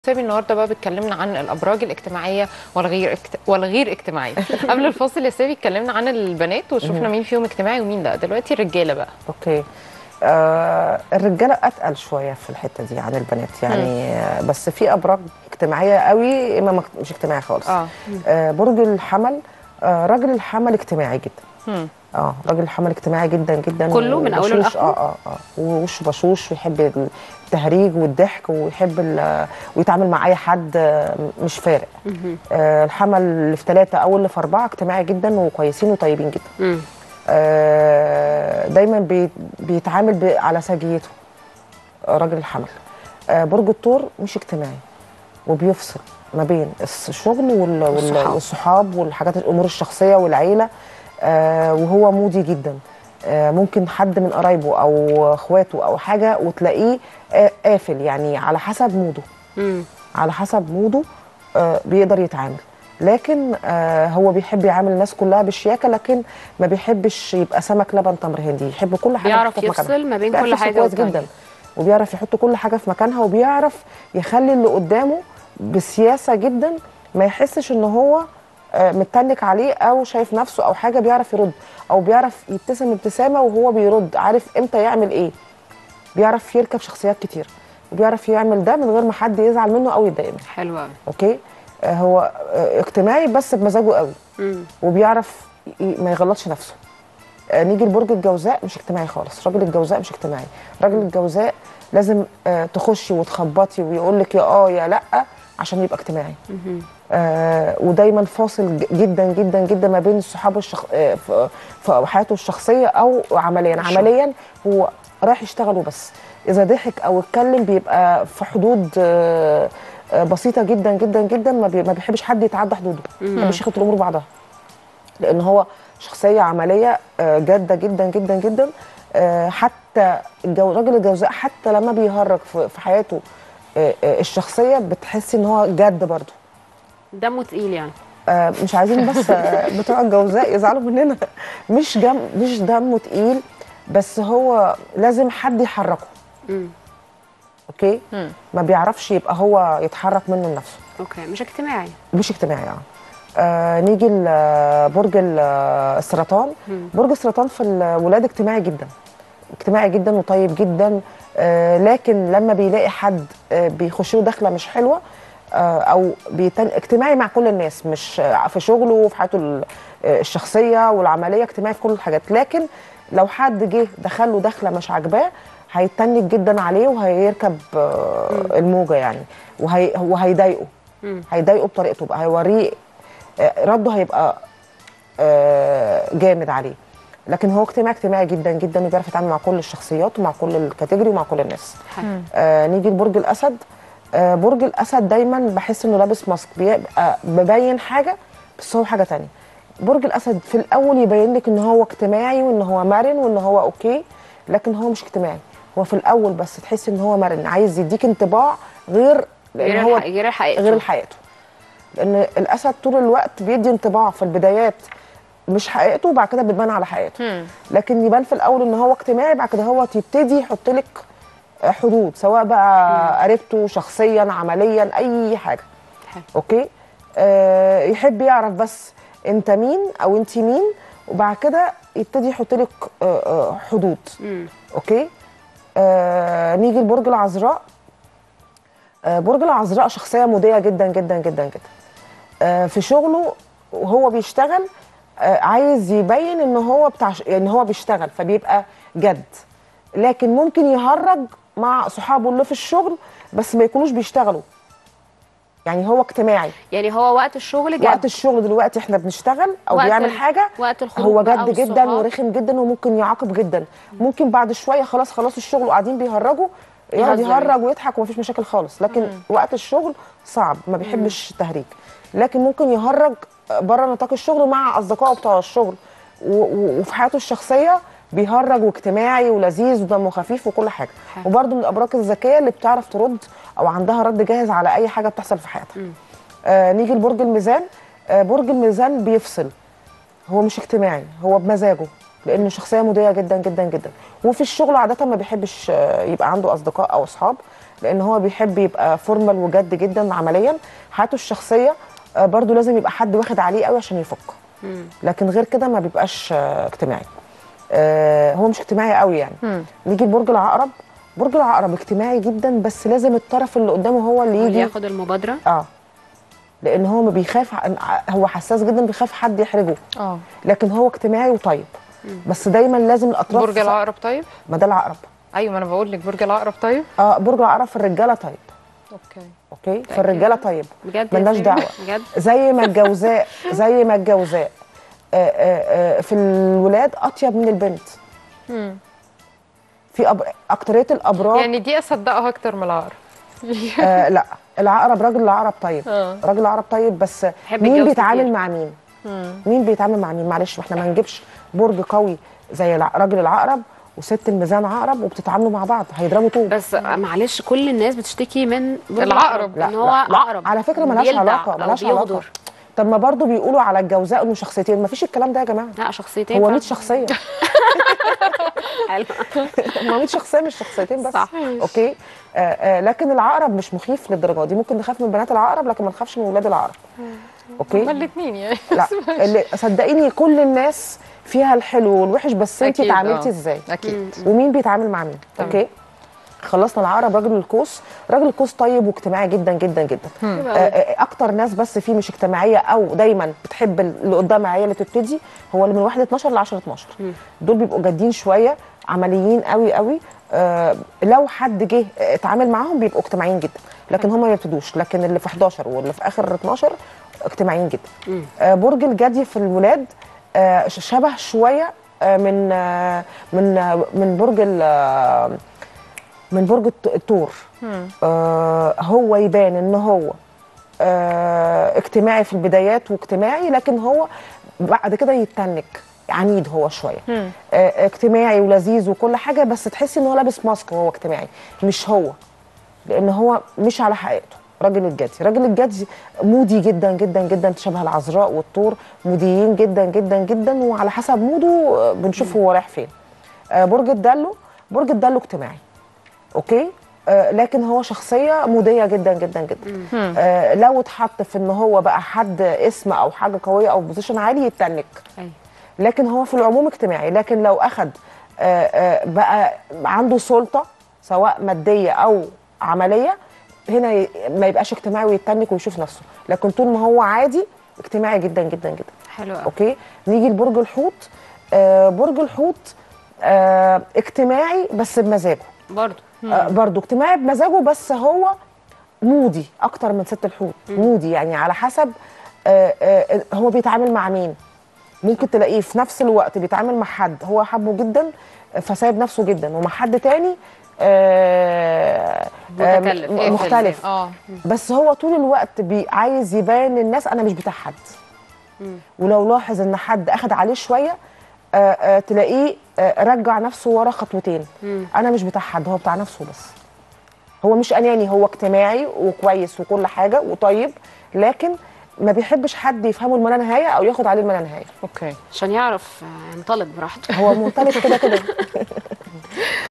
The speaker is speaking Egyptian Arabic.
سامي النهارده بقى بتكلمنا عن الابراج الاجتماعيه والغير اكت... والغير اجتماعيه قبل الفاصل يا سامي اتكلمنا عن البنات وشفنا مين فيهم اجتماعي ومين لا دلوقتي الرجاله بقى اوكي آه الرجاله اتقل شويه في الحته دي عن البنات يعني آه بس في ابراج اجتماعيه قوي اما مك- مش اجتماعي خالص اه آه برج الحمل آه راجل الحمل اجتماعي جدا مم. اه راجل الحمل اجتماعي جدا جدا كله من أوله وبشوش- لآخره؟ اه اه اه ووشه بشوش ويحب التهريج والضحك ويحب ال- ويتعامل مع اي حد آه، مش فارق آه الحمل اللي في ثلاثه او اللي في اربعه اجتماعي جدا وكويسين وطيبين جدا مم. آه، دايما بي- بيتعامل ب- على سجيته آه، راجل الحمل آه، برج الثور مش اجتماعي وبيفصل ما بين الس- الشغل وال- وال- والصحاب. والصحاب والحاجات الامور الشخصيه والعيله آه، وهو مودي جدا آه، ممكن حد من قرايبه او اخواته او حاجه وتلاقيه آه، قافل يعني على حسب موده مم. على حسب موده آه، بيقدر يتعامل لكن آه، هو بيحب يعامل الناس كلها بالشياكه لكن ما بيحبش يبقى سمك لبن تمر هندي يحب كل حاجه بيعرف تحطها في مكانها. يفصل ما بين بيعرف كل يفصل حاجة كويس والتانية. جدا وبيعرف يحط كل حاجه في مكانها وبيعرف يخلي اللي قدامه بسياسه جدا ما يحسش ان هو آه، متنك عليه او شايف نفسه او حاجه بيعرف يرد او بيعرف يبتسم ابتسامه وهو بيرد عارف امتى يعمل ايه بيعرف يركب شخصيات كتير وبيعرف يعمل ده من غير ما حد يزعل منه او يتضايق منه حلو قوي اوكي آه، هو آه، اجتماعي بس بمزاجه قوي وبيعرف ي- ما يغلطش نفسه آه، نيجي لبرج الجوزاء مش اجتماعي خالص راجل الجوزاء مش اجتماعي راجل الجوزاء لازم آه، تخشي وتخبطي ويقول لك يا اه يا لا عشان يبقى اجتماعي آه ودايما فاصل ج- جدا جدا جدا ما بين الصحاب الشخ... آه في في حياته الشخصيه او عمليا الشغل. عمليا هو رايح يشتغل وبس اذا ضحك او اتكلم بيبقى في حدود آه آه بسيطه جدا جدا جدا ما, بي... ما بيحبش حد يتعدى حدوده ما بيحبش ياخد الامور بعضها لان هو شخصيه عمليه آه، جاده جدا جدا جدا آه، حتى الجو... راجل الجوزاء حتى لما بيهرج في في حياته آه، آه، الشخصيه بتحسي ان هو جد برضه دمه تقيل يعني آه، مش عايزين بس آه، بتوع الجوزاء يزعلوا مننا مش جم... مش دمه تقيل بس هو لازم حد يحركه مم. اوكي مم. ما بيعرفش يبقى هو يتحرك منه لنفسه اوكي مش اجتماعي مش اجتماعي اه آه نيجي لبرج ال- السرطان برج السرطان في الولاد اجتماعي جدا اجتماعي جدا وطيب جدا آه لكن لما بيلاقي حد آه بيخش له دخله مش حلوه آه او بيتن... اجتماعي مع كل الناس مش آه، في شغله وفي حياته ال- آه، الشخصيه والعمليه اجتماعي في كل الحاجات لكن لو حد جه دخل له دخله مش عاجباه هيتنك جدا عليه وهيركب آه الموجه يعني وهي... وهيضايقه هيضايقه بطريقته بقى هيوريه آه، رده هيبقى آه، جامد عليه لكن هو اجتماعي اجتماعي جدا جدا وبيعرف يتعامل مع كل الشخصيات ومع كل الكاتيجوري ومع كل الناس حلو آه نيجي لبرج الاسد آه برج الاسد دايما بحس انه لابس ماسك بيبقى مبين حاجه بس هو حاجه تانية برج الاسد في الاول يبين لك ان هو اجتماعي وان هو مرن وان هو اوكي لكن هو مش اجتماعي هو في الاول بس تحس ان هو مرن عايز يديك انطباع غير لان غير هو الح- غير حقيقته غير حقيقته لان الاسد طول الوقت بيدي انطباع في البدايات مش حقيقته وبعد كده بتبان على حقيقته مم. لكن يبان في الاول ان هو اجتماعي بعد كده هو يبتدي يحط لك حدود سواء بقى قريبته شخصيا عمليا اي حاجه حلو. اوكي آه يحب يعرف بس انت مين او انت مين وبعد كده يبتدي يحط لك آه آه حدود مم. اوكي آه نيجي لبرج العذراء آه برج العذراء شخصيه موديه جدا جدا جدا جدا آه في شغله وهو بيشتغل آه عايز يبين ان هو بتاع ش- يعني هو بيشتغل فبيبقى جد لكن ممكن يهرج مع صحابه اللي في الشغل بس ما يكونوش بيشتغلوا يعني هو اجتماعي يعني هو وقت الشغل جد وقت الشغل دلوقتي احنا بنشتغل او وقت بيعمل ال- حاجه وقت الخروج هو بقى جد جدا والصحاب. ورخم جدا وممكن يعاقب جدا ممكن بعد شويه خلاص خلاص الشغل وقاعدين بيهرجوا يقعد يهزر. يهرج ويضحك ومفيش مشاكل خالص لكن وقت الشغل صعب ما بيحبش التهريج لكن ممكن يهرج بره نطاق الشغل مع اصدقائه بتوع الشغل و- و- وفي حياته الشخصيه بيهرج واجتماعي ولذيذ ودمه خفيف وكل حاجه حلو. وبرده من الابراج الذكيه اللي بتعرف ترد او عندها رد جاهز على اي حاجه بتحصل في حياتها آه نيجي لبرج الميزان آه برج الميزان بيفصل هو مش اجتماعي هو بمزاجه لانه شخصيه موديه جدا جدا جدا وفي الشغل عاده ما بيحبش آه، يبقى عنده اصدقاء او اصحاب لان هو بيحب يبقى فورمال وجد جدا عمليا حياته الشخصيه آه، برضو لازم يبقى حد واخد عليه قوي عشان يفك مم. لكن غير كده ما بيبقاش آه، اجتماعي آه، هو مش اجتماعي قوي يعني مم. نيجي لبرج العقرب برج العقرب اجتماعي جدا بس لازم الطرف اللي قدامه هو اللي اللي يجي ياخد المبادره اه لان هو ما بيخاف ع- هو حساس جدا بيخاف حد يحرجه اه لكن هو اجتماعي وطيب بس دايما لازم الاطراف برج العقرب طيب ما ده العقرب ايوه ما انا بقول لك برج العقرب طيب اه برج العقرب في الرجاله طيب اوكي اوكي في الرجاله طيب بجد يا ملناش سيدي؟ دعوه بجد زي ما الجوزاء زي ما الجوزاء آه، آه، آه، في الولاد اطيب من البنت مم. في أب... اكتريه الابراج يعني دي اصدقها اكتر من العقرب آه لا العقرب راجل العقرب طيب اه راجل العقرب طيب بس بيحب مين يتجوز بيتعامل كتير. مع مين مم. مين بيتعامل مع مين معلش احنا ما نجيبش برج قوي زي الع- راجل العقرب وست الميزان عقرب وبتتعاملوا مع بعض هيضربوا طوب بس معلش كل الناس بتشتكي من برج العقرب. لا ان هو لا لا. عقرب على فكره ملهاش بيلدع علاقه أو ملهاش علاقه بيغدر. طب ما برضو بيقولوا على الجوزاء انه شخصيتين ما فيش الكلام ده يا جماعه لا شخصيتين هو فعلا. 100 شخصيه حلو. ما 100 شخصيه مش شخصيتين بس صح. اوكي آه آه لكن العقرب مش مخيف للدرجه دي ممكن نخاف من بنات العقرب لكن ما نخافش من ولاد العقرب اوكي هما الاثنين يعني لا اللي صدقيني كل الناس فيها الحلو والوحش بس انت أكيد، اتعاملتي آه. ازاي اكيد ومين بيتعامل مع مين تمام. اوكي خلصنا العقرب راجل القوس راجل القوس طيب واجتماعي جدا جدا جدا آه آه، اكتر ناس بس فيه مش اجتماعيه او دايما بتحب اللي قدامها هي اللي تبتدي هو اللي من 1 12 ل 10 12 دول بيبقوا جادين شويه عمليين قوي قوي آه لو حد جه اتعامل معاهم بيبقوا اجتماعيين جدا لكن هم ما بيبتدوش لكن اللي في 11 واللي في اخر 12 اجتماعيين جدا آه برج الجدي في الولاد آه ش- شبه شويه آه من آه من آه من برج ال- آه من برج الت- الثور آه هو يبان ان هو آه اجتماعي في البدايات واجتماعي لكن هو بعد كده يتنك عنيد هو شويه آه اجتماعي ولذيذ وكل حاجه بس تحسي ان هو لابس ماسك وهو اجتماعي مش هو لان هو مش على حقيقته راجل الجدي راجل الجدي مودي جدا جدا جدا شبه العذراء والطور موديين جدا جدا جدا وعلى حسب موده آه، بنشوف هو رايح فين آه، برج الدلو برج الدلو اجتماعي اوكي آه لكن هو شخصيه موديه جدا جدا جدا آه لو اتحط في ان هو بقى حد اسم او حاجه قويه او بوزيشن عالي يتنك أيوة. لكن هو في العموم اجتماعي لكن لو اخد آه آه بقى عنده سلطه سواء ماديه او عمليه هنا ي- ما يبقاش اجتماعي ويتنك ويشوف نفسه لكن طول ما هو عادي اجتماعي جدا جدا جدا حلو قوي اوكي نيجي لبرج الحوت آه برج الحوت آه اجتماعي بس بمزاجه برضه آه برضو اجتماعي بمزاجه بس هو مودي اكتر من ست الحوت مودي يعني على حسب آه آه هو بيتعامل مع مين ممكن تلاقيه في نفس الوقت بيتعامل مع حد هو حبه جدا فسايب نفسه جدا ومع حد تاني آه آه متكلف. م- مختلف اه بس هو طول الوقت بي عايز يبان للناس انا مش بتاع حد ولو لاحظ ان حد اخد عليه شويه آه آه تلاقيه آه رجع نفسه ورا خطوتين انا مش بتاع حد هو بتاع نفسه بس هو مش اناني هو اجتماعي وكويس وكل حاجه وطيب لكن ما بيحبش حد يفهمه الملا نهايه او ياخد عليه الملا نهايه اوكي عشان يعرف آه، ينطلق براحته هو منطلق كده كده